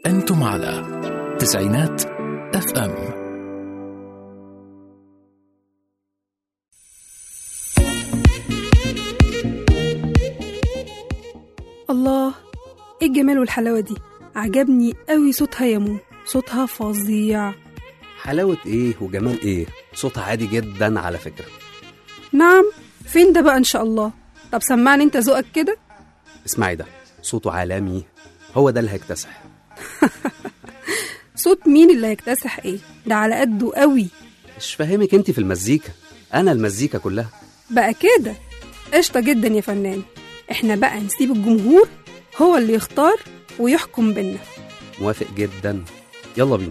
أنتم على تسعينات اف ام الله ايه الجمال والحلاوة دي عجبني قوي صوتها يا مو صوتها فظيع حلاوة ايه وجمال ايه صوتها عادي جدا على فكرة نعم فين ده بقى ان شاء الله طب سمعني انت ذوقك كده اسمعي ده صوته عالمي هو ده اللي هيكتسح صوت مين اللي هيكتسح ايه ده على قده قوي مش فاهمك انت في المزيكا انا المزيكا كلها بقى كده قشطة جدا يا فنان احنا بقى نسيب الجمهور هو اللي يختار ويحكم بينا موافق جدا يلا بينا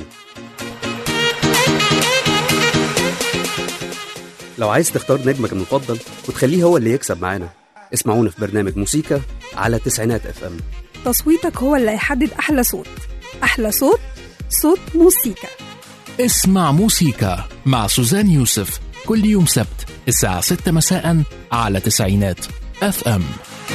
لو عايز تختار نجمك المفضل وتخليه هو اللي يكسب معانا اسمعونا في برنامج موسيقى على تسعينات اف ام تصويتك هو اللي هيحدد احلى صوت احلى صوت صوت موسيقى اسمع موسيقى مع سوزان يوسف كل يوم سبت الساعة 6 مساء على تسعينات اف ام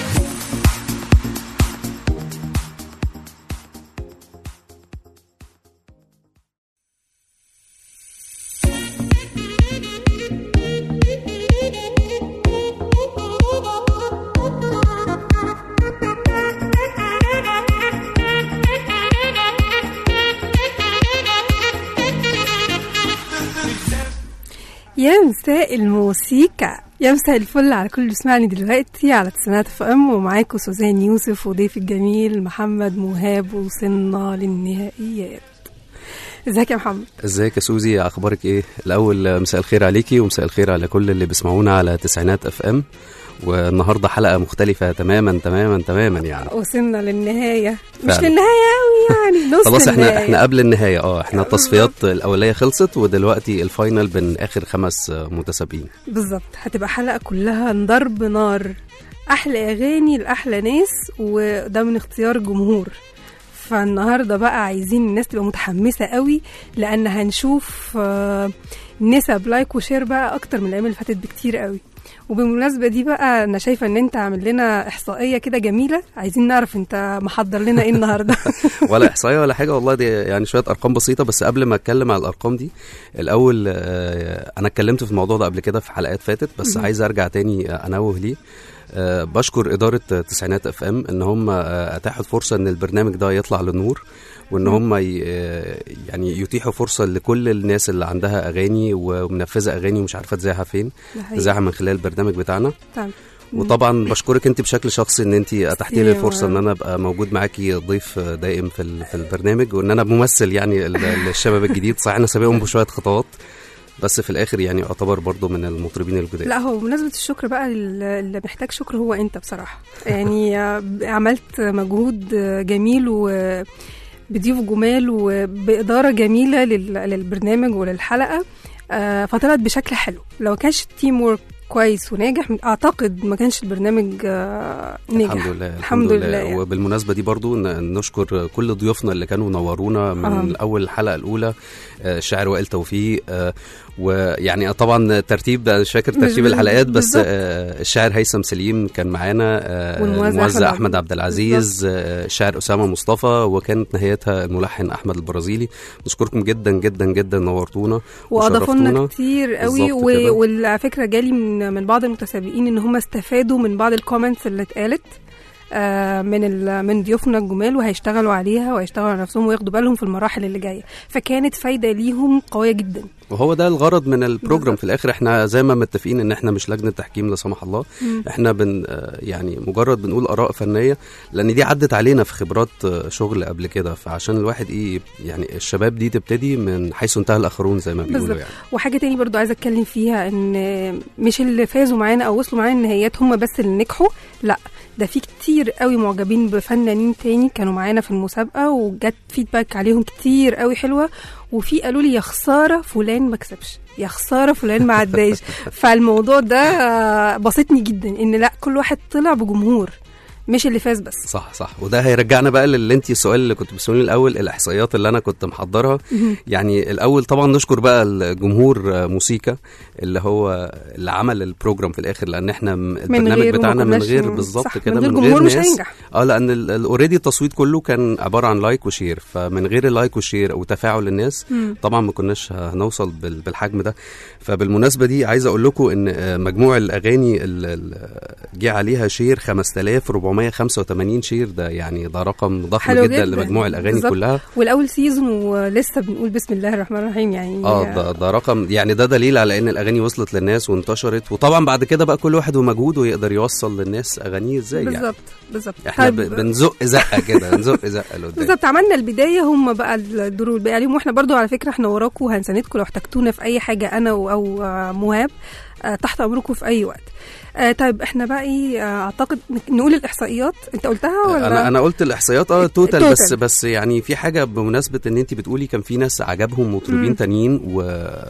يا مساء الموسيقى يا مساء الفل على كل اللي بيسمعني دلوقتي على تسعينات اف ام ومعاكم سوزان يوسف وضيف الجميل محمد مهاب وصلنا للنهائيات ازيك يا محمد ازيك يا سوزي اخبارك ايه الاول مساء الخير عليكي ومساء الخير على كل اللي بيسمعونا على تسعينات اف ام والنهارده حلقه مختلفه تماما تماما تماما يعني وصلنا للنهايه مش فعلا. للنهايه قوي يعني نص خلاص احنا النهاية. احنا قبل النهايه اه احنا التصفيات الاوليه خلصت ودلوقتي الفاينل بين اخر خمس متسابقين بالظبط هتبقى حلقه كلها ضرب نار احلى اغاني لاحلى ناس وده من اختيار الجمهور فالنهارده بقى عايزين الناس تبقى متحمسه قوي لان هنشوف آه، نسب لايك وشير بقى اكتر من الايام اللي فاتت بكتير قوي وبالمناسبه دي بقى انا شايفه ان انت عامل لنا احصائيه كده جميله عايزين نعرف انت محضر لنا ايه النهارده ولا احصائيه ولا حاجه والله دي يعني شويه ارقام بسيطه بس قبل ما اتكلم على الارقام دي الاول آه، انا اتكلمت في الموضوع ده قبل كده في حلقات فاتت بس مهم. عايز ارجع تاني آه، انوه ليه آه، بشكر إدارة تسعينات اف ام ان هم آه، اتاحوا فرصة ان البرنامج ده يطلع للنور وان مم. هم ي- آه، يعني يتيحوا فرصة لكل الناس اللي عندها اغاني ومنفذة اغاني ومش عارفة تذاعها فين ده حقيقي. تذاعها من خلال البرنامج بتاعنا تمام. وطبعا بشكرك انت بشكل شخصي ان انت اتحتي لي أيوة. الفرصه ان انا ابقى موجود معاكي ضيف دائم في ال- في البرنامج وان انا ممثل يعني ال- الشباب الجديد صحيح انا سابقهم بشويه خطوات بس في الاخر يعني اعتبر برضو من المطربين الجداد لا هو بمناسبة الشكر بقى ال- اللي محتاج شكر هو انت بصراحة يعني آه، عملت مجهود آه، جميل وبضيوف جمال وبإدارة جميلة لل- للبرنامج وللحلقة آه، فطلعت بشكل حلو لو كانش التيم وورك كويس وناجح اعتقد ما كانش البرنامج آه، نجح الحمد لله الحمد لله يعني. وبالمناسبه دي برضو ن- نشكر كل ضيوفنا اللي كانوا نورونا من آه. اول الحلقه الاولى آه، الشاعر وائل توفيق آه، ويعني طبعا ترتيب ده مش فاكر مش ترتيب بال- الحلقات بس بالظبط. آه، الشاعر هيثم سليم كان معانا آه، والموزع الموزع أحمد احمد عبد- عبد العزيز آه، الشاعر اسامه مصطفى وكانت نهايتها الملحن احمد البرازيلي نشكركم جدا جدا جدا نورتونا واضافوا لنا وشرفتونا. كتير قوي بالظبط كده. و- وعلى فكره جالي من من بعض المتسابقين ان هم استفادوا من بعض الكومنتس اللي اتقالت آه، من ال- من ضيوفنا الجمال وهيشتغلوا عليها وهيشتغلوا على نفسهم وياخدوا بالهم في المراحل اللي جايه فكانت فايده ليهم قويه جدا وهو ده الغرض من البروجرام بالظبط. في الاخر احنا زي ما متفقين ان احنا مش لجنه تحكيم لا سمح الله مم. احنا بن آه، يعني مجرد بنقول اراء فنيه لان دي عدت علينا في خبرات آه، شغل قبل كده فعشان الواحد ايه يعني الشباب دي تبتدي من حيث انتهى الاخرون زي ما بيقولوا بالظبط. يعني وحاجه تاني برضو عايزه اتكلم فيها ان مش اللي فازوا معانا او وصلوا معانا النهايات هم بس اللي نجحوا لا ده في كتير قوي معجبين بفنانين تاني كانوا معانا في المسابقه وجت فيدباك عليهم كتير قوي حلوه وفي قالوا لي يا خساره فلان ما كسبش يا خساره فلان ما عداش فالموضوع ده آه، بسطني جدا ان لا كل واحد طلع بجمهور مش اللي فاز بس صح صح وده هيرجعنا بقى للي انت السؤال اللي كنت بتسالوني الاول الاحصائيات اللي انا كنت محضرها يعني الاول طبعا نشكر بقى الجمهور موسيقى اللي هو اللي عمل البروجرام في الاخر لان احنا م- البرنامج غيره ما بتاعنا من كناش- غير بالظبط صح، كده من غير من جمهور غير مش ناس هينجح. اه لان اوريدي التصويت كله كان عباره عن لايك وشير فمن غير اللايك وشير وتفاعل الناس مم. طبعا ما كناش هنوصل بال- بالحجم ده فبالمناسبه دي عايز اقول لكم ان آه، مجموع الاغاني اللي جه عليها شير 5485 شير ده يعني ده رقم ضخم حلو جدا, جدا. لمجموع الاغاني بالظبط. كلها والاول سيزون ولسه بنقول بسم الله الرحمن الرحيم يعني اه ده, ده رقم يعني ده دليل على ان الاغاني وصلت للناس وانتشرت وطبعا بعد كده بقى كل واحد ومجهوده يقدر يوصل للناس اغانيه ازاي يعني بالظبط بالظبط احنا طيب، ب- بنزق زقه كده بنزق زقه لقدام بالظبط عملنا البدايه هم بقى الدور الباقي عليهم واحنا برضو على فكره احنا وراكم وهنساندكم لو احتجتونا في اي حاجه انا و- او آه، مهاب آه، تحت امركم في اي وقت آه طيب احنا بقى ايه آه، اعتقد نك- نقول الاحصائيات انت قلتها ولا انا انا قلت الاحصائيات اه توتال توتال. بس بس يعني في حاجه بمناسبه ان انت بتقولي كان في ناس عجبهم مطربين مم. تانيين و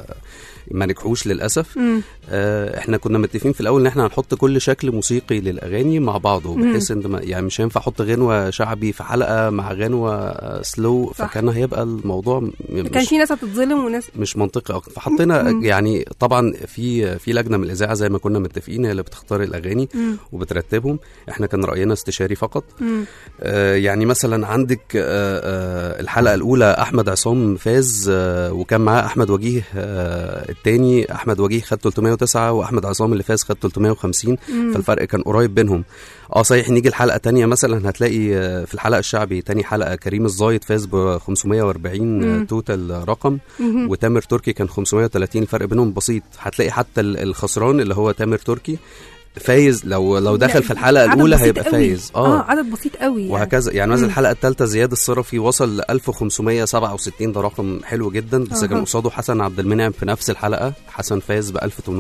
ما نجحوش للاسف مم. آه احنا كنا متفقين في الاول ان احنا هنحط كل شكل موسيقي للاغاني مع بعضه مم. بحيث ان ما- يعني مش هينفع احط غنوه شعبي في حلقه مع غنوه آه، سلو صح. فكان هيبقى الموضوع م- كان مش في ناس هتتظلم وناس مش منطقي اكتر فحطينا مم. يعني طبعا في في لجنه من الاذاعه زي ما كنا متفقين هي اللي بتختار الاغاني مم. وبترتبهم احنا كان راينا استشاري فقط مم. آه، يعني مثلا عندك آه، آه، الحلقه الاولى احمد عصام فاز آه، وكان معاه احمد وجيه آه، التاني احمد وجيه خد 309 واحمد عصام اللي فاز خد 350 مم. فالفرق كان قريب بينهم اه صحيح نيجي الحلقه تانية مثلا هتلاقي آه، في الحلقه الشعبي تاني حلقه كريم الزايد فاز ب 540 مم. آه، توتال رقم مم. وتامر تركي كان 530 الفرق بينهم بسيط هتلاقي حتى ال- الخسران اللي هو تامر تركي فايز لو لو دخل في الحلقه عدد الاولى بسيط هيبقى قوي. فايز اه عدد بسيط قوي يعني. وهكذا يعني مثلا مم. الحلقه الثالثه زياد الصرفي وصل ل 1567 ده رقم حلو جدا بس أها. كان قصاده حسن عبد المنعم في نفس الحلقه حسن فاز ب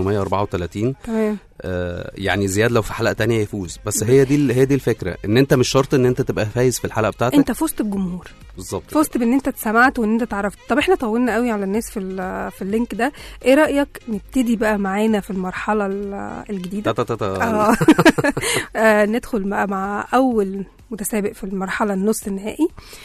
1834 تمام آه يعني زياد لو في حلقه تانية يفوز بس هي دي ال- هي دي الفكره ان انت مش شرط ان انت تبقى فايز في الحلقه بتاعتك انت فزت بجمهور بالظبط فزت بان انت اتسمعت وان انت اتعرفت طب احنا طولنا قوي على الناس في ال- في اللينك ده ايه رايك نبتدي بقى معانا في المرحله ال- الجديده تا تا تا تا. آه. آه ندخل بقى مع اول متسابق في المرحله النص النهائي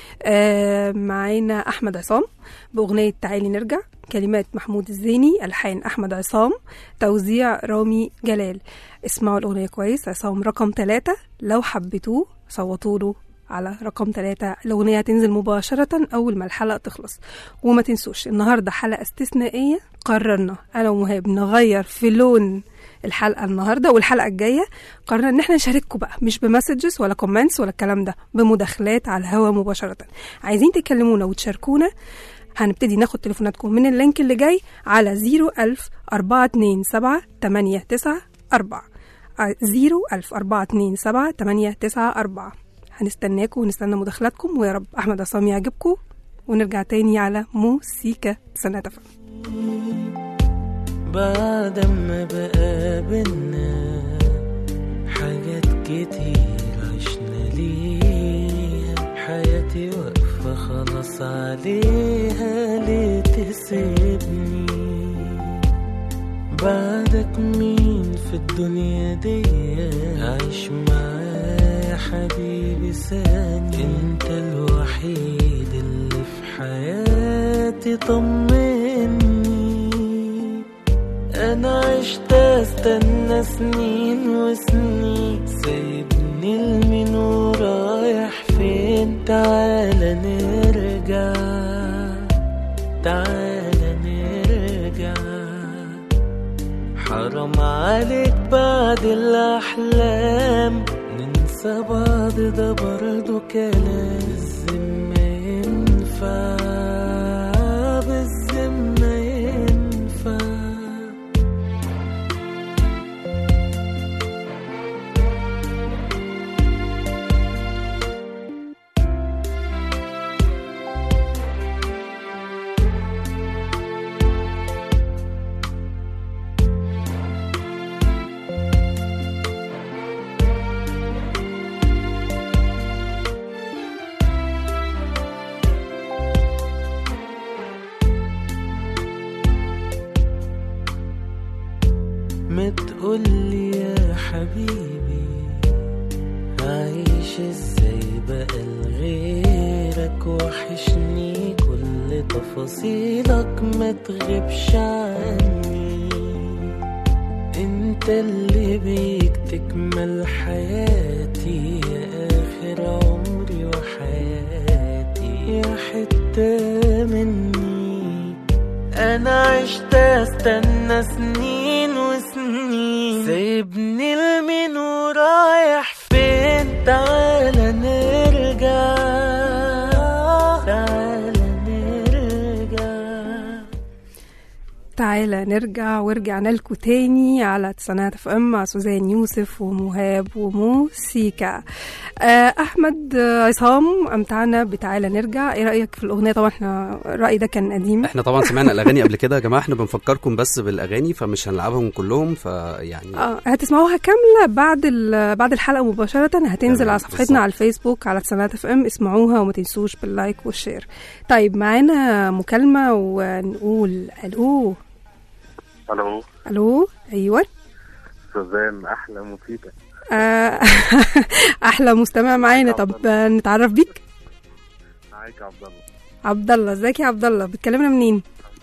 آه معانا احمد عصام باغنيه تعالي نرجع كلمات محمود الزيني الحان احمد عصام توزيع رامي جلال اسمعوا الاغنيه كويس عصام رقم ثلاثة لو حبيتوه صوتوا له على رقم ثلاثة الأغنية هتنزل مباشرة أول ما الحلقة تخلص وما تنسوش النهاردة حلقة استثنائية قررنا أنا ومهاب نغير في لون الحلقة النهاردة والحلقة الجاية قررنا إن احنا نشارككم بقى مش بمسجز ولا كومنتس ولا الكلام ده بمداخلات على الهوا مباشرة عايزين تكلمونا وتشاركونا هنبتدي ناخد تليفوناتكم من اللينك اللي جاي على 01000 427 894 01000 427 894 هنستناكم ونستنى مداخلاتكم ويا رب أحمد عصام يعجبكم ونرجع تاني على موسيقى سنة فن بعد ما بقى بينا حاجات كتير عشنا ليها حياتي واقفة خلاص عليها ليه تسيبني بعدك مين في الدنيا دي عايش معاه حبيبي ثاني انت الوحيد اللي في حياتي طمني انا عشت استنى سنين وسنين سايبني لمين ورايح فين تعالى نرجع تعالى نرجع حرام عليك بعد الأحلام ننسى بعض ده برضو كلام بالذمة ينفع بالذمة ينفع منك وحشني كل تفاصيلك ما تغيبش عني انت اللي بيك تكمل حياتي يا اخر عمري وحياتي يا حتة مني انا عشت استنى سنين وسنين سايبني لمين ورايح فين تعالى نرجع تعالى نرجع تعالى نرجع ورجعنا لكم تاني على تسعينات اف ام مع سوزان يوسف ومهاب وموسيكا آه، احمد آه، عصام امتعنا بتعالى نرجع ايه رايك في الاغنيه طبعا احنا الراي ده كان قديم احنا طبعا سمعنا الاغاني قبل كده يا جماعه احنا بنفكركم بس بالاغاني فمش هنلعبهم كلهم فيعني اه هتسمعوها كامله بعد ال- بعد الحلقه مباشره هتنزل تمام، على صفحتنا بالظبط. على الفيسبوك على تسعينات اف ام اسمعوها وما تنسوش باللايك والشير طيب معانا مكالمه ونقول الو الو الو ايوه سوزان احلى موسيقى آه، احلى مستمع معانا طب آه، نتعرف بيك معاك يا عبد الله عبد الله ازيك يا عبد الله بتكلمنا منين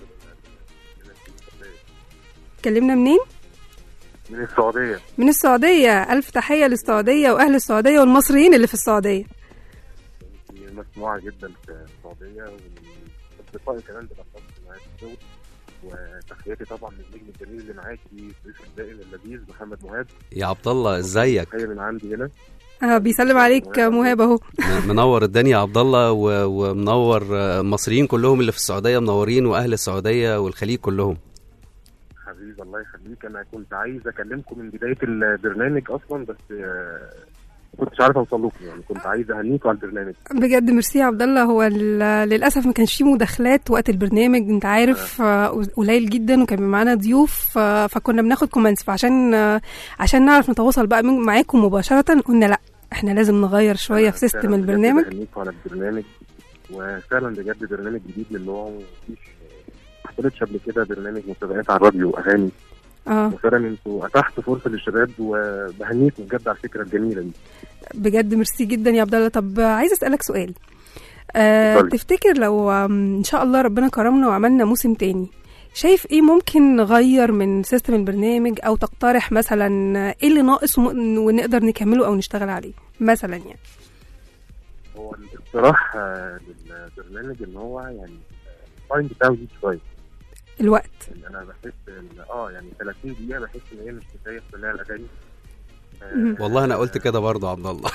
بتكلمنا منين من السعوديه من السعوديه الف تحيه للسعوديه واهل السعوديه والمصريين اللي في السعوديه انت مسموعه جدا في السعوديه ومن اصدقائي كمان بالاخص معاك في الشغل وتحياتي طبعا للنجم الجميل اللي معاكي ضيف الدائم اللذيذ محمد مهاب يا عبد الله ازيك تحيه من عندي هنا آه بيسلم عليك آه، مهاب اهو م- منور الدنيا يا عبد الله و- ومنور آه، المصريين كلهم اللي في السعوديه منورين واهل السعوديه والخليج كلهم حبيبي الله يخليك انا كنت عايز اكلمكم من بدايه البرنامج اصلا بس آه، ما كنتش عارف اوصل لكم يعني كنت عايز اهنيكم على البرنامج بجد ميرسي يا عبد الله هو ال- للاسف ما كانش فيه مداخلات وقت البرنامج انت عارف آه، قليل جدا وكان معانا ضيوف آه، فكنا بناخد كومنتس فعشان آه، عشان نعرف نتواصل بقى من- معاكم مباشره قلنا لا احنا لازم نغير شويه في سيستم فعلاً بجد البرنامج بهنيكم على البرنامج وفعلا بجد برنامج جديد من نوعه مفيش ما حصلتش قبل كده برنامج مسابقات على الراديو واغاني اه وفعلا انتوا اتحتوا فرصه للشباب وبهنيكم بجد على الفكره الجميله دي بجد ميرسي جدا يا عبد الله طب عايز اسالك سؤال أه اتفضلي. تفتكر لو آم، ان شاء الله ربنا كرمنا وعملنا موسم تاني شايف ايه ممكن نغير من سيستم البرنامج او تقترح مثلا ايه اللي ناقص وم- ونقدر نكمله او نشتغل عليه مثلا يعني هو الاقتراح آه، للبرنامج ان هو يعني التايم بتاعه يزيد شويه الوقت يعني انا بحس ان اه يعني 30 دقيقه بحس ان هي مش كفايه في سماع الاغاني آه، مم. والله انا قلت كده برضه عبد الله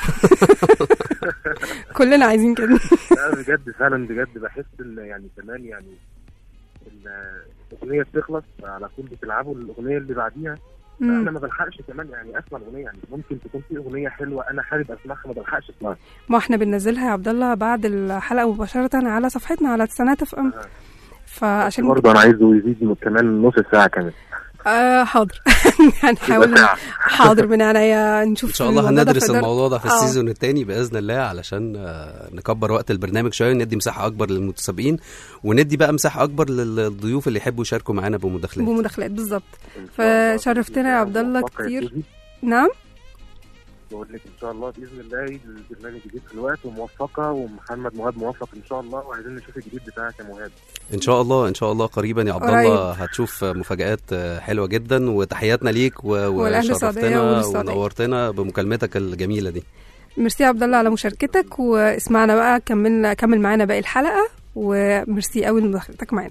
كلنا عايزين كده لا بجد فعلا بجد بحس ان يعني كمان يعني ال- الاغنيه بتخلص على طول بتلعبوا الاغنيه اللي بعديها مم. انا ما بلحقش كمان يعني اسمع الاغنيه يعني ممكن تكون في اغنيه حلوه انا حابب اسمعها ما بلحقش اسمعها ما احنا بننزلها يا عبد الله بعد الحلقه مباشره على صفحتنا على تسعينات اف ام آه. فعشان برضه انا عايزه يزيد من كمان نص ساعه كمان آه حاضر يبقى هنحاول ساعه حاضر من عينيا نشوف ان شاء الله الموضوع ده هندرس في إدارة- الموضوع ده في آه. السيزون الثاني باذن الله علشان آه، نكبر وقت البرنامج شويه وندي مساحه اكبر للمتسابقين وندي بقى مساحه اكبر للضيوف اللي يحبوا يشاركوا معانا بمداخلات بمداخلات بالظبط إن شاء الله. فشرفتنا يا عبد الله موفقة يا كتير. سوزي. نعم بقول لك ان شاء الله باذن الله البرنامج جديد في الوقت وموفقه ومحمد مهاب موفق ان شاء الله وعايزين نشوف الجديد بتاعك يا مهاب ان شاء الله ان شاء الله قريبا يا عبد قريب. الله هتشوف مفاجات آه، حلوه جدا وتحياتنا ليك و- والأهل السعودية وشرفتنا والسعودية. ونورتنا بمكالمتك الجميله دي ميرسي يا عبد الله على مشاركتك واسمعنا بقى كمل كمل معانا باقي الحلقه وميرسي قوي لمداخلتك معانا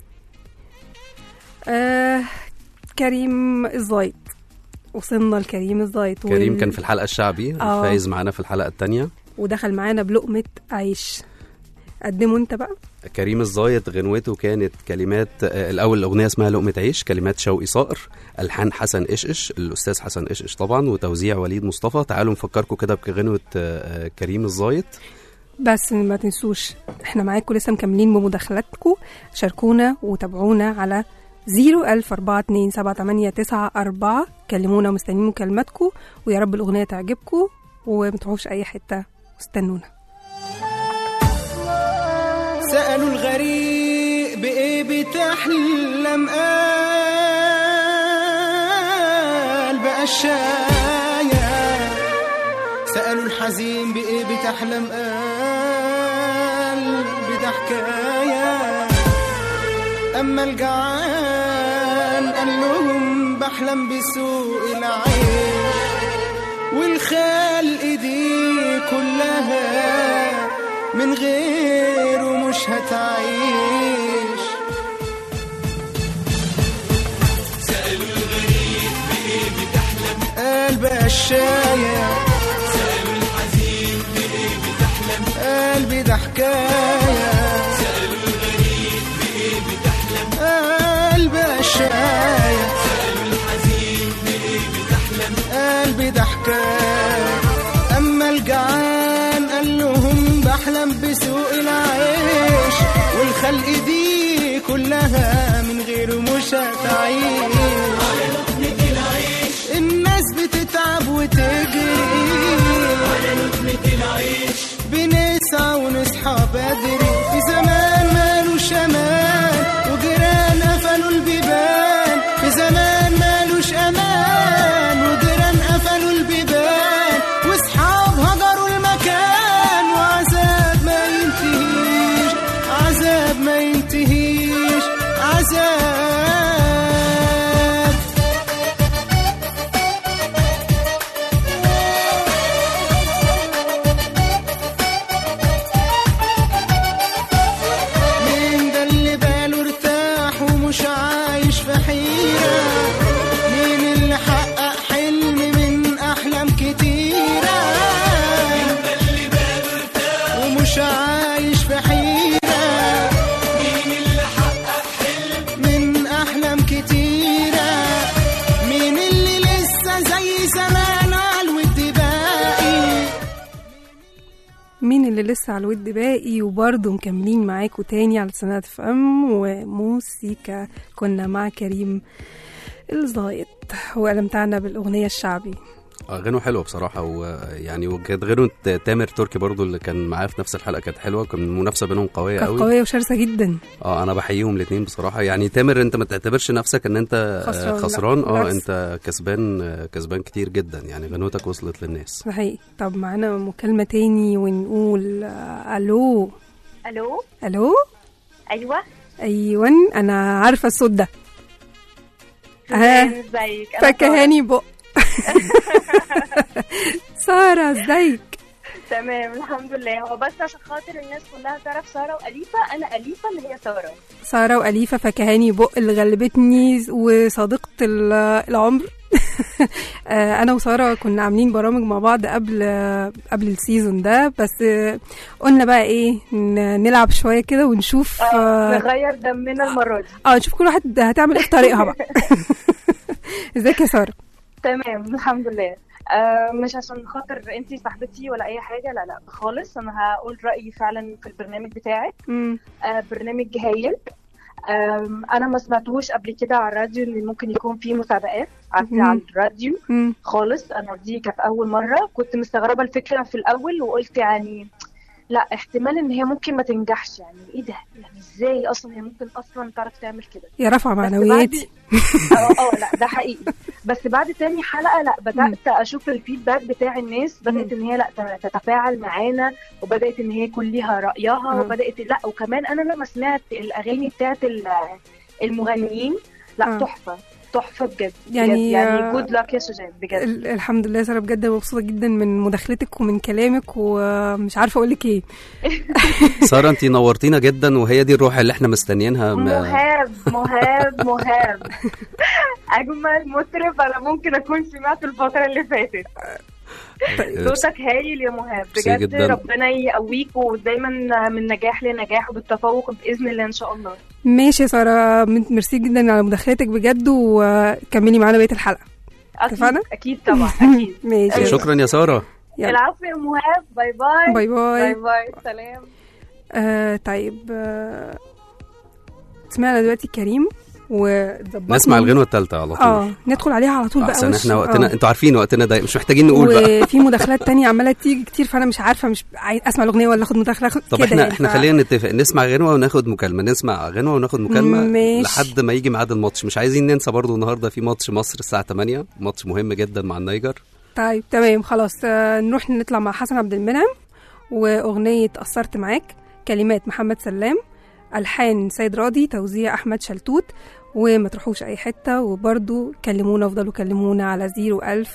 آه كريم الزايد وصلنا لكريم الزايد كريم وال- كان في الحلقه الشعبي آه. فايز معانا في الحلقه الثانيه ودخل معانا بلقمه عيش قدمه انت بقى كريم الزايد غنوته كانت كلمات آه، الاول الاغنيه اسمها لقمه عيش كلمات شوقي صقر الحان حسن قشقش الاستاذ حسن قشقش طبعا وتوزيع وليد مصطفى تعالوا نفكركم كده بغنوه آه، آه، كريم الزايد بس ما تنسوش احنا معاكم لسه مكملين بمداخلاتكم شاركونا وتابعونا على 014278994 كلمونا ومستنيين مكالماتكم ويا رب الأغنية تعجبكم وما تروحوش أي حتة واستنونا سألوا الغريق بإيه بتحلم قال بقى الشايع سألوا الحزين بإيه بتحلم قال حكاية أما الجعان قال لهم بحلم بسوء العيش والخلق دي كلها من غيره مش هتعيش قال بشاية قلبي ده حكاية قلبي الشاية قلبي ده حكاية أما الجعان قال لهم بحلم بسوء العيش والخلق دي كلها من غيره مش هتعيش الناس بتتعب وتجري بنسعى ونصحى بدري في زمان مالوش امان وجيران قفلوا البيبان في زمان مالوش امان وجيران قفلوا البيبان واصحاب هجروا المكان وعذاب ما ينتهيش عذاب ما ينتهيش عذاب مين ده اللي باله ارتاح ومش عايش في حيرة مين اللي حقق حلم من أحلام كتيرة مين ده اللي باله ارتاح ومش عايش في حيرة مين اللي حقق حلم من أحلام كتيرة مين اللي لسه زي زمان على الود باقي مين اللي لسه على الود باقي وبرضه مكملين معاكم تاني على سنة اف ام وموسيقى كنا مع كريم الزايد هو ألمتعنا بالأغنية الشعبي آه، غنوة حلوة بصراحة ويعني وكانت غنوة تامر تركي برضو اللي كان معاه في نفس الحلقة كانت حلوة كان المنافسة بينهم قوية كانت قوي قوية وشرسة جدا اه انا بحييهم الاثنين بصراحة يعني تامر انت ما تعتبرش نفسك ان انت آه، خسران، لا، خسران اه بالعكس. انت كسبان آه، كسبان كتير جدا يعني غنوتك وصلت للناس ده حقيقي طب معانا مكالمة تاني ونقول آه، ألو الو ألو ايوه أيوة أنا عارفة الصوت ده ها ازيك أنا سارة. فكهاني بق سارة ازيك تمام الحمد لله هو بس عشان خاطر الناس كلها تعرف ساره واليفه انا اليفه اللي هي ساره سارة وأليفة فكهاني بق اللي غلبتني وصديقة ال- العمر آه، أنا وسارة كنا عاملين برامج مع بعض قبل قبل السيزون ده بس آه، قلنا بقى إيه ن- نلعب شوية كده ونشوف آه، اه نغير دمنا المره دي آه، نشوف كل واحد هتعمل إيه في طريقها بقى ازيك يا سارة تمام الحمد لله آه مش عشان خاطر انتي صاحبتي ولا اي حاجه لا لا خالص انا هقول رايي فعلا في البرنامج بتاعك مم. آه برنامج هايل آم، انا ما سمعتوش قبل كده على الراديو ان ممكن يكون في مسابقات على مم. على الراديو مم. خالص انا دي كانت اول مره كنت مستغربه الفكره في الاول وقلت يعني لا احتمال ان هي ممكن ما تنجحش يعني ايه ده يعني ازاي اصلا هي ممكن اصلا تعرف تعمل كده يا رفع بس معنوياتي بعد- اه اه لا ده حقيقي بس بعد تاني حلقه لا بدات اشوف الفيدباك بتاع الناس بدات ان هي لا ت- تتفاعل معانا وبدات ان هي يكون ليها رايها مم. وبدات لا وكمان انا لما سمعت الاغاني بتاعت ال- المغنيين لا آه. تحفه تحفه بجد يعني- بجد يعني جود لك يا سوزان بجد ال- الحمد لله يا سارة بجد مبسوطة جدا من مداخلتك ومن كلامك ومش عارفة أقول لك إيه سارة انت نورتينا جدا وهي دي الروح اللي احنا مستنيينها م- مهاب مهاب مهاب اجمل مطرب انا ممكن اكون سمعته الفتره اللي فاتت صوتك هايل يا مهاب ميرسي بجد جدا. ربنا يقويك ودايما من نجاح لنجاح وبالتفوق باذن الله ان شاء الله ماشي يا سارة م- ميرسي جدا على مداخلتك بجد وكملي معانا بقية الحلقة اكيد اتفقنا؟ اكيد طبعا اكيد ماشي شكرا يا سارة يلا. العفو يا مهاب باي باي باي باي باي باي سلام آه طيب آه سمعنا دلوقتي كريم وظبطنا نسمع الغنوة الثالثة على طول اه ندخل عليها على طول بقى احسن وش. احنا وقتنا آه. انتوا عارفين وقتنا ده مش محتاجين نقول بقى وفي مداخلات تانية عمالة تيجي كتير فأنا مش عارفة مش عايز أسمع الأغنية ولا آخد مداخلة طب كده احنا يعني، احنا ف- خلينا نتفق نسمع غنوة وناخد مكالمة نسمع غنوة وناخد مكالمة ماشي. لحد ما يجي ميعاد الماتش مش عايزين ننسى برضو النهارده في ماتش مصر الساعة 8 ماتش مهم جدا مع النيجر طيب تمام خلاص آه، نروح نطلع مع حسن عبد المنعم وأغنية قصرت معاك كلمات محمد سلام ألحان سيد راضي توزيع أحمد شلتوت وما تروحوش أي حتة وبرضو كلمونا وفضلوا كلمونا على 01000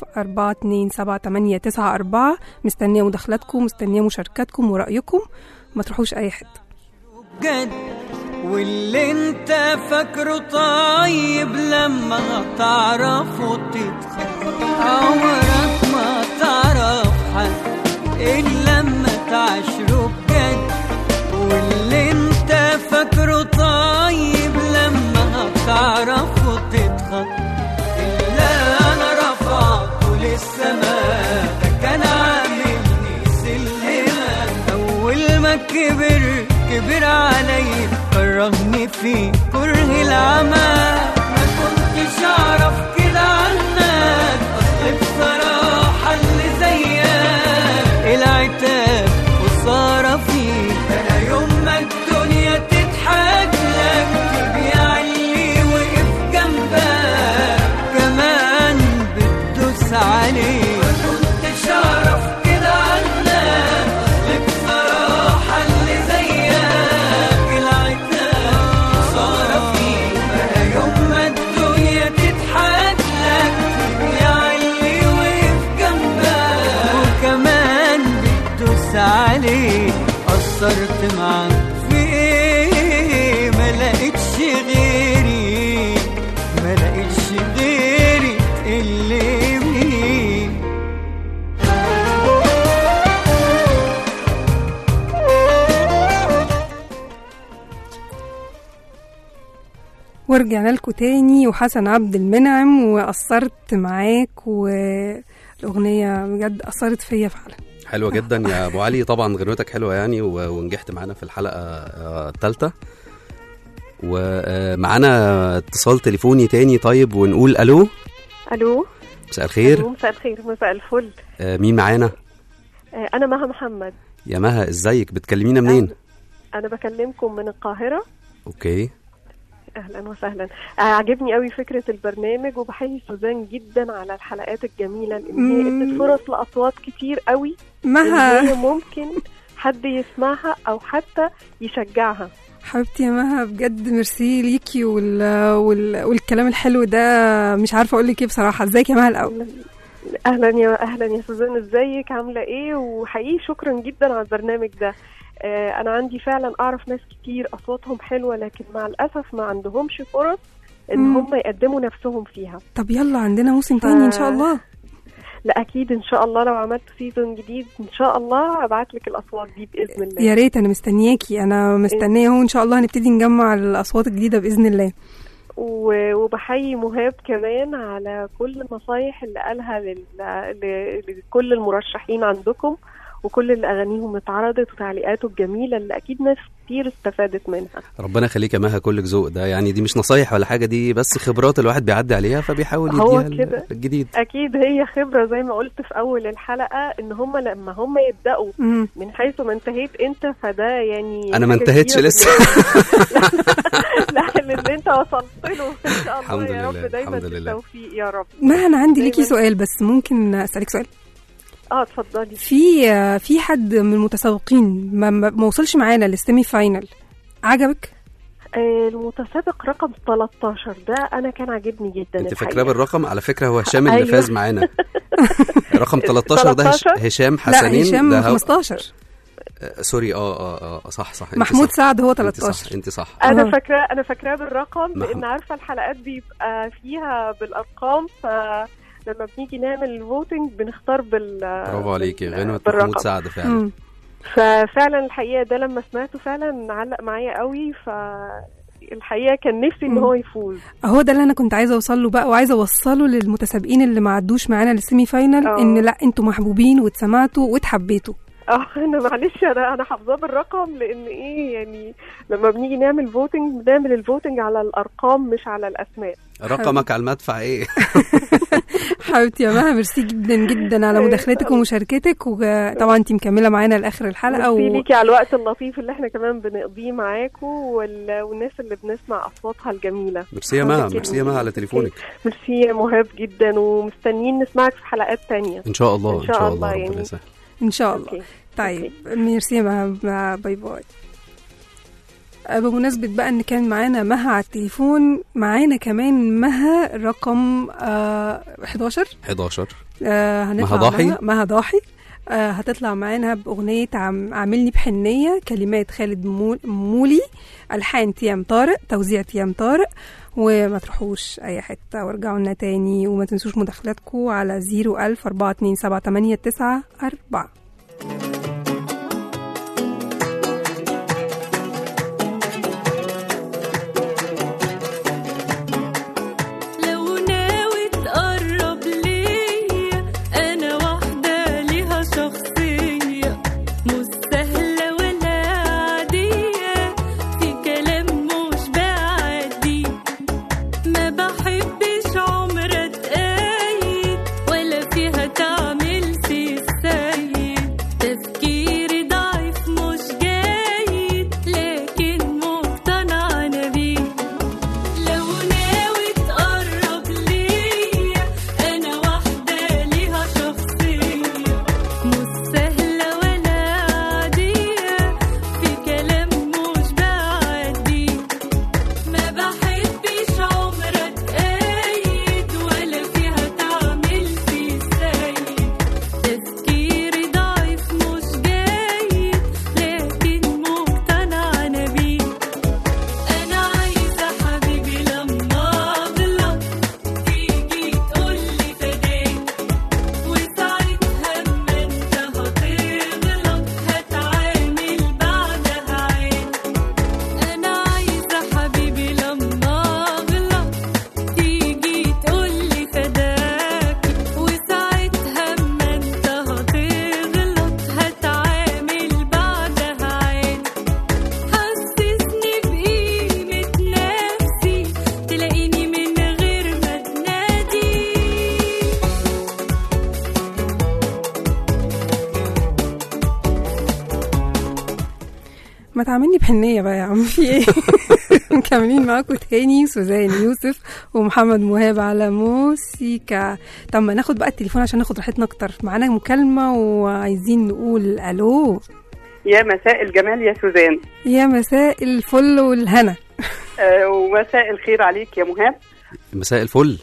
427 مستنية مداخلاتكم مستنية مشاركاتكم ورأيكم ما تروحوش أي حتة بجد واللي انت فاكره طيب لما تعرفه تتخيل عمرك ما تعرف حد الا لما تعاشره بجد واللي انت فاكره طيب لما تعرفه تتخيل الا انا رفعته للسماء ده كان عاملني سلمة اول ما كبر كبر علي كرهني في كره العمى ما كنتش اعرف كده عنك اصل بصراحة اللي زيك العتاب خسارة فيك انا يوم ما الدنيا تضحك لك تبيع اللي وقف جنبك كمان بتدوس عليه ما كنتش اعرف كده عنك اصل بصراحة اللي زيك العتاب خسارة فيك انا يوم ما الدنيا تضحك لك تبيع اللي وقف جنبك وكمان بتدوس عليه قصرت معاك في ايه ما لقيتش غيري ما لقيتش غيري اللي بيه ورجعنا لكم تاني وحسن عبد المنعم وقصرت معاك والأغنية بجد أثرت فيا فعلا حلوه جدا يا ابو علي طبعا غنوتك حلوه يعني و- ونجحت معانا في الحلقه الثالثه ومعانا اتصال تليفوني تاني طيب ونقول الو الو مساء الخير ألو، مساء الخير مساء الفل آه، مين معانا آه، انا مها محمد يا مها ازيك بتكلمينا منين انا بكلمكم من القاهره اوكي اهلا وسهلا آه، عجبني قوي فكره البرنامج وبحيي سوزان جدا على الحلقات الجميله لان هي مم. ادت فرص لاصوات كتير قوي إن مها هي ممكن حد يسمعها او حتى يشجعها حبيبتي يا مها بجد ميرسي ليكي وال... وال... والكلام الحلو ده مش عارفه اقول لك ايه بصراحه ازيك يا مها الاول اهلا يا اهلا يا سوزان ازيك عامله ايه وحقيقي شكرا جدا على البرنامج ده آه، انا عندي فعلا اعرف ناس كتير اصواتهم حلوه لكن مع الاسف ما عندهمش فرص ان مم. هم يقدموا نفسهم فيها طب يلا عندنا موسم تاني ان شاء الله لا اكيد ان شاء الله لو عملت سيزون جديد ان شاء الله هبعت لك الاصوات دي باذن الله يا ريت انا مستنياكي انا مستنيه اهو ان شاء الله هنبتدي نجمع الاصوات الجديده باذن الله و- وبحيي مهاب كمان على كل النصايح اللي قالها لل... ل- لكل المرشحين عندكم وكل اللي اغانيهم اتعرضت وتعليقاته الجميله اللي اكيد ناس كتير استفادت منها ربنا يخليك يا مها كلك ذوق ده يعني دي مش نصايح ولا حاجه دي بس خبرات الواحد بيعدي عليها فبيحاول هو يديها ال- كده. الجديد اكيد هي خبره زي ما قلت في اول الحلقه ان هم لما هم يبداوا مم. من حيث ما انتهيت انت فده يعني انا ما حاجة انتهيتش كبيرة لسه بالنسبة- لا اللي انت وصلت له ان شاء الله الحمد يا لله، رب دايما الحمد لله. بالتوفيق يا رب ما انا عندي ليكي دايماً. سؤال بس ممكن اسالك سؤال اه اتفضلي في في حد من المتسابقين ما, ما ما وصلش معانا للسيمي فاينل عجبك آه، المتسابق رقم 13 ده انا كان عاجبني جدا انت الحقيقة. فاكراه بالرقم على فكره هو هشام اللي أيوة. فاز معانا رقم 13 ده هش... 13 هشام لا حسنين هشام ده هو... 15 آه، سوري اه اه اه صح صح انت محمود صح. سعد هو انت 13 صح انت صح انا أها. فاكراه انا فاكراه بالرقم محمود. لان عارفه الحلقات بيبقى فيها بالارقام فلما بنيجي نعمل الفوتنج بنختار بال برافو عليكي بال- غنوة بالرقم. محمود سعد فعلا مم. ففعلا الحقيقه ده لما سمعته فعلا علق معايا قوي فالحقيقه كان نفسي ان مم. هو يفوز هو ده اللي انا كنت عايزه اوصل له بقى وعايزه اوصله للمتسابقين اللي ما عدوش معانا للسيمي فاينل اه. ان لا انتوا محبوبين واتسمعتوا واتحبيتوا اه انا معلش انا انا حافظاه بالرقم لان ايه يعني لما بنيجي نعمل فوتنج بنعمل الفوتنج على الارقام مش على الاسماء رقمك على المدفع ايه حبيبتي يا مها ميرسي جدا جدا على إيه، مداخلتك ومشاركتك وطبعا انت مكمله معانا لاخر الحلقه ميرسي و... ليكي على الوقت اللطيف اللي احنا كمان بنقضيه معاكم وال... والناس اللي بنسمع اصواتها الجميله ميرسي يا مها حضرتك ميرسي يا مها على تليفونك ميرسي يا مهاب جدا ومستنيين نسمعك في حلقات تانية ان شاء الله إن ان شاء شاء الله الله يعني. ربنا يسهل ان شاء الله اوكي طيب ميرسي يا مها باي باي آه، بمناسبة بقى ان كان معانا مها على التليفون معانا كمان مها رقم آه 11 11 آه هنطلع مها ضاحي؟ معاها- مها ضاحي آه هتطلع معانا بأغنية عم عاملني بحنية كلمات خالد مول- مولي ألحان تيام طارق توزيع تيام طارق وما تروحوش أي حتة وارجعوا لنا تاني وما تنسوش مداخلاتكم على 01000 427 4 لو ناوي تقرب ليا انا واحدة ليها شخصية مش سهلة ولا عادية في كلام مش بعدي ما بحبش عمر اتقايد ولا فيها تعمل سي السيد تفكيري ضعيف مش جيد لكن مقتنعة انا بيه لو ناوي تقرب ليا أنا واحدة ليها شخصية مش سهلة ولا عادية في كلام مش بعدي ما بحبش عمر أتقايد ولا فيها تعمل في سيد تفكيري ضعيف مش جيد لكن مقتنعة أنا بيه أنا عايزة حبيبي لما أغلط تيجي تقولي فداك وساعتها أما أنت هتغلط هتعامل بعدها عادي أنا عايزة حبيبي لما أغلط تيجي تقولي فداك وساعتها أما أنت هتغلط هتعامل بعدها عادي حسسني بقيمة نفسي تلاقيني من غير ما تنادي ما تعملني بحنية بقى يا عم في ايه مكملين معاكم تاني سوزان يوسف ومحمد مهاب على موسيقى طب ما ناخد بقى التليفون عشان ناخد راحتنا اكتر معانا مكالمة وعايزين نقول الو يا مساء الجمال يا سوزان يا مساء الفل والهنا آه ومساء الخير عليك يا مهاب مساء الفل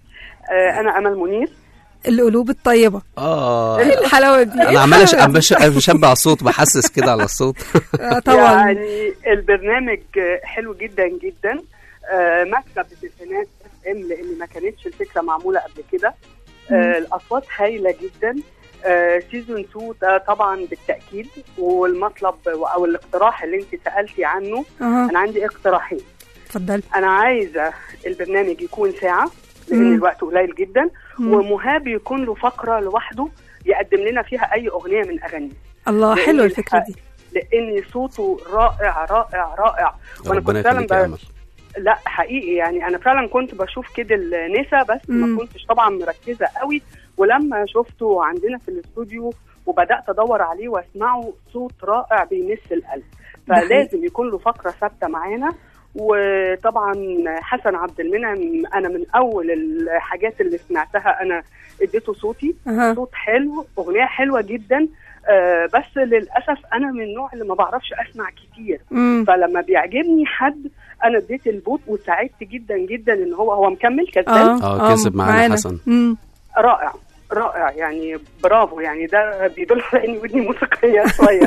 آه انا امل منير القلوب الطيبة اه ايه الحلاوة دي انا عمال أش- بش- بشبع الصوت بحسس كده على الصوت آه، طبعا يعني البرنامج آه، حلو جدا جدا آه مكتب التليفونات اف ام لان ما كانتش الفكره معموله قبل كده آه الاصوات هايله جدا آه سيزون 2 ده طبعا بالتاكيد والمطلب او الاقتراح اللي انت سالتي عنه اها انا عندي اقتراحين اتفضلي انا عايزه البرنامج يكون ساعه لان مم. الوقت قليل جدا مم. ومهاب يكون له فقره لوحده يقدم لنا فيها اي اغنيه من اغانيه الله لأن حلوة الفكرة الح- دي لان صوته رائع رائع رائع وانا ربنا كنت فعلا يخليك يا ب... امل لا حقيقي يعني انا فعلا كنت بشوف كده النسا بس مم. ما كنتش طبعا مركزه قوي ولما شفته عندنا في الاستوديو وبدات ادور عليه واسمعه صوت رائع بيمس القلب ده حقيقي. فلازم يكون له فقره ثابته معانا وطبعا حسن عبد المنعم انا من اول الحاجات اللي سمعتها انا اديته صوتي اها صوت حلو اغنيه حلوه جدا آه بس للاسف انا من النوع اللي ما بعرفش اسمع كتير مم. فلما بيعجبني حد انا اديت البوت وسعدت جدا جدا ان هو هو مكمل كسبان آه، كسب معانا حسن. مم. رائع رائع يعني برافو يعني ده بيدل على اني ودني موسيقيه شويه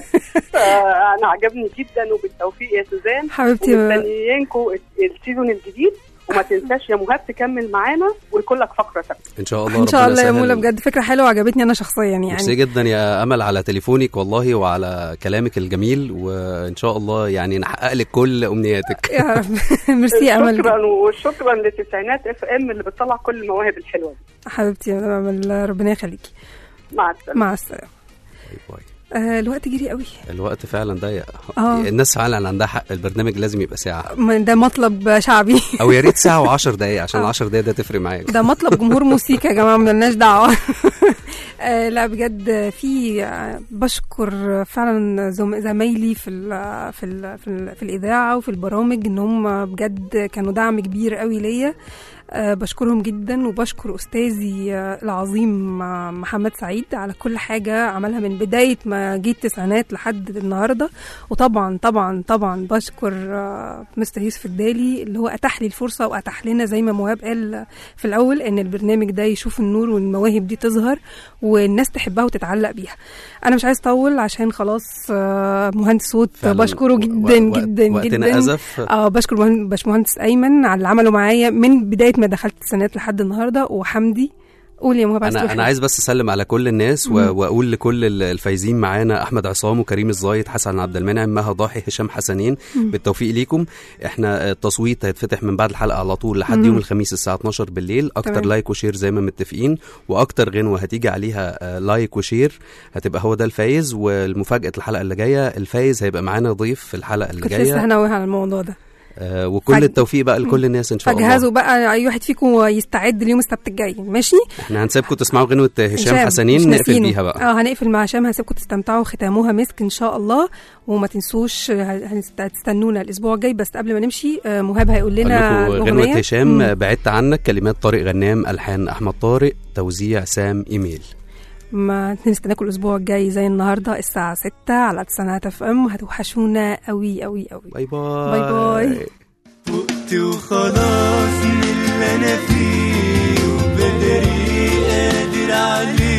فانا عجبني جدا وبالتوفيق يا سوزان حبيبتي ومستنيينكم السيزون الجديد وما تنساش يا مهاب تكمل معانا ويكون لك فقره ثابته ان شاء الله ان شاء ربنا الله يا يسهل. مولا بجد فكرة حلوة وعجبتني انا شخصيا ميرسي يعني جدا يا امل على تليفونك والله وعلى كلامك الجميل وان شاء الله يعني نحقق لك كل امنياتك يا رب ميرسي يا امل شكرا وشكرا للتسعينات اف ام اللي بتطلع كل المواهب الحلوه دي حبيبتي يا امل ربنا يخليكي مع السلامه مع السلامة باي باي. آه الوقت جري قوي الوقت فعلا ضيق آه. الناس فعلا عندها حق البرنامج لازم يبقى ساعه ما ده مطلب شعبي او يا ريت ساعه و10 دقائق عشان آه. 10 دقائق ده تفرق معايا ده مطلب جمهور موسيقى يا جماعه ملناش دعوه آه لا بجد في آه، بشكر فعلا زم- زمايلي في ال في ال في, ال في الاذاعه وفي البرامج ان هم بجد كانوا دعم كبير قوي ليا أه بشكرهم جدا وبشكر أستاذي آه، العظيم آه، محمد سعيد على كل حاجة عملها من بداية ما جيت التسعينات لحد النهاردة وطبعا طبعا طبعا بشكر آه، مستر يوسف الدالي اللي هو أتاح لي الفرصة وأتاح لنا زي ما مهاب قال في الأول إن البرنامج ده يشوف النور والمواهب دي تظهر والناس تحبها وتتعلق بيها أنا مش عايز أطول عشان خلاص آه، مهندس صوت فعلاً بشكره و- جدا و- جدا وقتنا جدا أزف. اه بشكر مهن- باشمهندس ايمن على اللي عمله معايا من بدايه ما دخلت السنات لحد النهارده وحمدي قول يا مهاب عايز تقول انا انا حاجة؟ عايز بس اسلم على كل الناس و- مم. واقول لكل ال- الفايزين معانا احمد عصام وكريم الزايد حسن عبد المنعم مها ضاحي هشام حسنين مم. بالتوفيق ليكم احنا التصويت هيتفتح من بعد الحلقه على طول لحد مم. يوم الخميس الساعه 12 بالليل اكتر تمام. لايك وشير زي ما متفقين واكتر غنوه هتيجي عليها آه، لايك وشير هتبقى هو ده الفايز والمفاجاه الحلقه اللي جايه الفايز هيبقى معانا ضيف في الحلقه اللي كنت لسه جايه هنوه على الموضوع ده آه، وكل فج- التوفيق بقى لكل الناس ان شاء الله فجهزوا بقى اي واحد فيكم يستعد ليوم السبت الجاي ماشي احنا هنسيبكم تسمعوا غنوه هشام مش حسنين نقفل ناسينه. بيها بقى اه هنقفل مع هشام هسيبكم تستمتعوا ختاموها مسك ان شاء الله وما تنسوش ه- هنست- هتستنونا الاسبوع الجاي بس قبل ما نمشي آه، مهاب هيقول لنا أقول لكم الأغنية. غنوة هشام مم. بعدت عنك كلمات طارق غنام ألحان أحمد طارق توزيع سام إيميل ما نستناكم الاسبوع الجاي زي النهارده الساعه 6 على تسعينات اف ام هتوحشونا قوي قوي قوي باي باي باي باي فقت وخلاص من اللي انا فيه وبدري قادر عليه